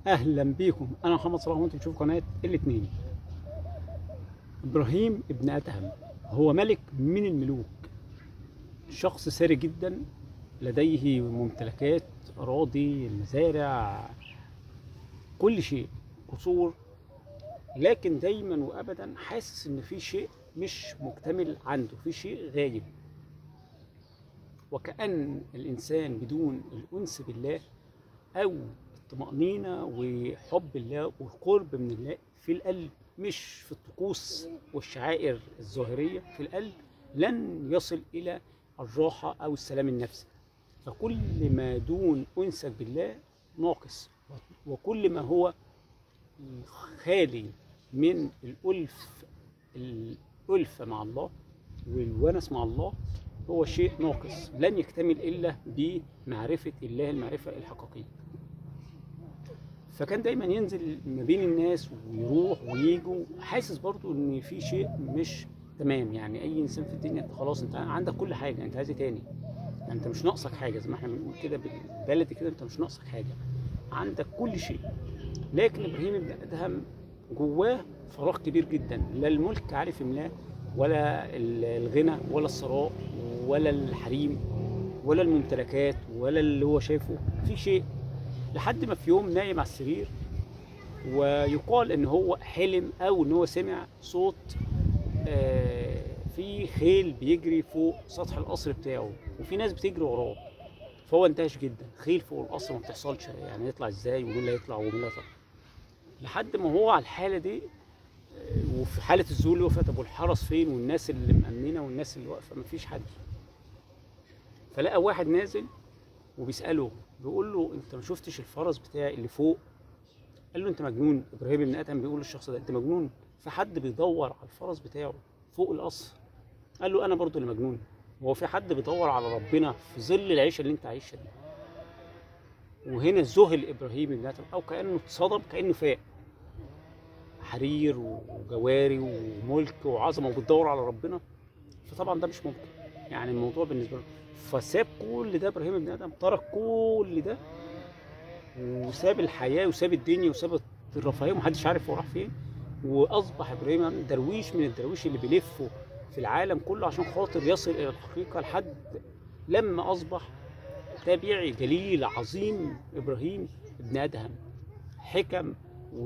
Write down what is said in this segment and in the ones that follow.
اهلا بيكم انا محمد صلاح وانتم بتشوفوا قناه الاثنين ابراهيم ابن ادهم هو ملك من الملوك شخص ثري جدا لديه ممتلكات اراضي مزارع كل شيء قصور لكن دايما وابدا حاسس ان في شيء مش مكتمل عنده في شيء غايب وكأن الإنسان بدون الأنس بالله أو الطمأنينة وحب الله والقرب من الله في القلب مش في الطقوس والشعائر الظاهرية في القلب لن يصل إلى الراحة أو السلام النفسي فكل ما دون أنسك بالله ناقص وكل ما هو خالي من الألف الألفة مع الله والونس مع الله هو شيء ناقص لن يكتمل إلا بمعرفة الله المعرفة الحقيقية فكان دايما ينزل ما بين الناس ويروح ويجوا حاسس برضو ان في شيء مش تمام يعني اي انسان في الدنيا انت خلاص انت عندك كل حاجه انت عايز ايه تاني يعني انت مش ناقصك حاجه زي ما احنا بنقول كده بالبلدي كده انت مش ناقصك حاجه عندك كل شيء لكن ابراهيم بن ادهم جواه فراغ كبير جدا لا الملك عارف يملاه ولا الغنى ولا الثراء ولا الحريم ولا الممتلكات ولا اللي هو شايفه في شيء لحد ما في يوم نايم على السرير ويقال ان هو حلم او ان هو سمع صوت في خيل بيجري فوق سطح القصر بتاعه وفي ناس بتجري وراه فهو انتهش جدا خيل فوق القصر ما بتحصلش يعني يطلع ازاي ومين اللي هيطلع ومين اللي هيطلع لحد ما هو على الحاله دي وفي حاله الذهول اللي وقفت ابو الحرس فين والناس اللي مأمنه والناس اللي واقفه مفيش حد فلقى واحد نازل وبيساله بيقول له انت ما شفتش الفرس بتاعي اللي فوق قال له انت مجنون ابراهيم بن ادهم بيقول للشخص ده انت مجنون في حد بيدور على الفرس بتاعه فوق القصر قال له انا برضو اللي مجنون هو في حد بيدور على ربنا في ظل العيشه اللي انت عايشها دي وهنا ذهل ابراهيم بن ادهم او كانه اتصدم كانه فاق حرير وجواري وملك وعظمه وبتدور على ربنا فطبعا ده مش ممكن يعني الموضوع بالنسبه له فساب كل ده ابراهيم بن ادم ترك كل ده وساب الحياه وساب الدنيا وساب الرفاهيه ومحدش عارف هو راح فين واصبح ابراهيم درويش من الدرويش اللي بيلفوا في العالم كله عشان خاطر يصل الى الحقيقه لحد لما اصبح تابعي جليل عظيم ابراهيم بن ادهم حكم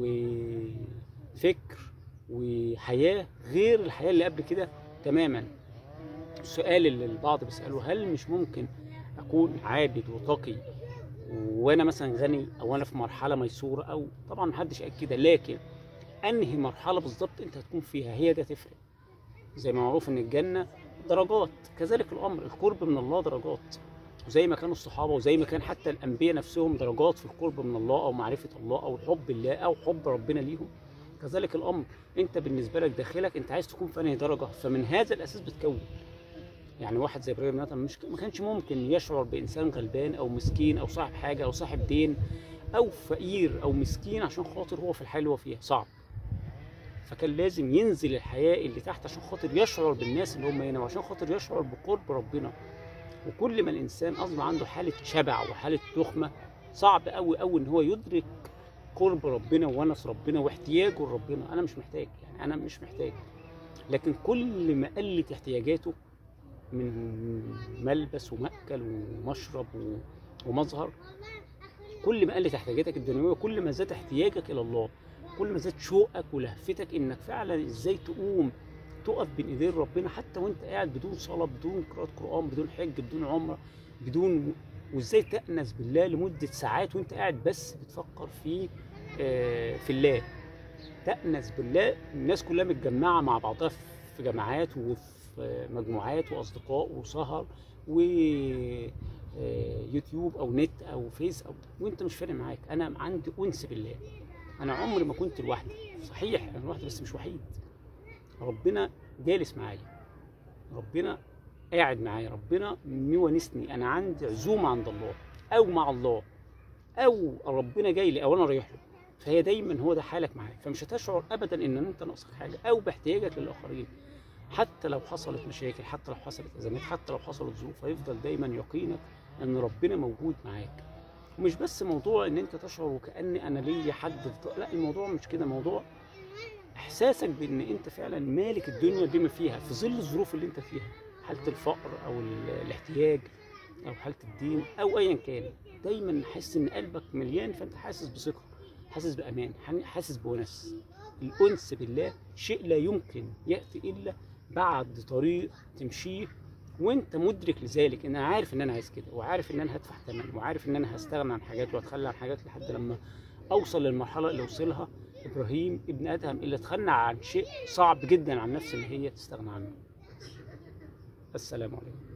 وفكر وحياه غير الحياه اللي قبل كده تماما السؤال اللي البعض بيساله هل مش ممكن اكون عابد وتقي وانا مثلا غني او انا في مرحله ميسوره او طبعا محدش قال كده لكن انهي مرحله بالظبط انت هتكون فيها هي ده تفرق زي ما معروف ان الجنه درجات كذلك الامر القرب من الله درجات وزي ما كانوا الصحابه وزي ما كان حتى الانبياء نفسهم درجات في القرب من الله او معرفه الله او حب الله او حب ربنا ليهم كذلك الامر انت بالنسبه لك داخلك انت عايز تكون في انهي درجه فمن هذا الاساس بتكون يعني واحد زي ابراهيم مثلا مش ما كانش ممكن يشعر بانسان غلبان او مسكين او صاحب حاجه او صاحب دين او فقير او مسكين عشان خاطر هو في الحياه اللي هو فيها صعب فكان لازم ينزل الحياه اللي تحت عشان خاطر يشعر بالناس اللي هم هنا وعشان خاطر يشعر بقرب ربنا وكل ما الانسان اصبح عنده حاله شبع وحاله تخمه صعب قوي قوي ان هو يدرك قرب ربنا وونس ربنا واحتياجه لربنا انا مش محتاج يعني انا مش محتاج لكن كل ما قلت احتياجاته من ملبس ومأكل ومشرب ومظهر كل ما قلت احتياجاتك الدنيويه كل ما زاد احتياجك الى الله كل ما زاد شوقك ولهفتك انك فعلا ازاي تقوم تقف بين ايدين ربنا حتى وانت قاعد بدون صلاه بدون قراءه قران بدون حج بدون عمره بدون وازاي تأنس بالله لمده ساعات وانت قاعد بس بتفكر في آه في الله تأنس بالله الناس كلها متجمعه مع بعضها في جماعات وفي مجموعات واصدقاء وسهر ويوتيوب او نت او فيس او وانت مش فارق معاك انا عندي انس بالله انا عمري ما كنت لوحدي صحيح انا لوحدي بس مش وحيد ربنا جالس معايا ربنا قاعد معايا ربنا مونسني انا عندي عزومه عند الله او مع الله او ربنا جاي لي او انا رايح له فهي دايما هو ده حالك معايا فمش هتشعر ابدا ان انت ناقصك حاجه او باحتياجك للاخرين حتى لو حصلت مشاكل حتى لو حصلت ازمات حتى لو حصلت ظروف هيفضل دايما يقينك ان ربنا موجود معاك ومش بس موضوع ان انت تشعر وكأن انا ليا حد في ط- لا الموضوع مش كده موضوع احساسك بان انت فعلا مالك الدنيا بما فيها في ظل الظروف اللي انت فيها حاله الفقر او ال- الاحتياج او حاله الدين او ايا كان دايما حس ان قلبك مليان فانت حاسس بثقه حاسس بامان حن- حاسس بونس الانس بالله شيء لا يمكن ياتي الا بعد طريق تمشيه وانت مدرك لذلك ان انا عارف ان انا عايز كده وعارف ان انا هدفع ثمن وعارف ان انا هستغنى عن حاجات واتخلى عن حاجات لحد لما اوصل للمرحله اللي وصلها ابراهيم ابن ادهم اللي اتخلى عن شيء صعب جدا عن نفسه ان هي تستغنى عنه السلام عليكم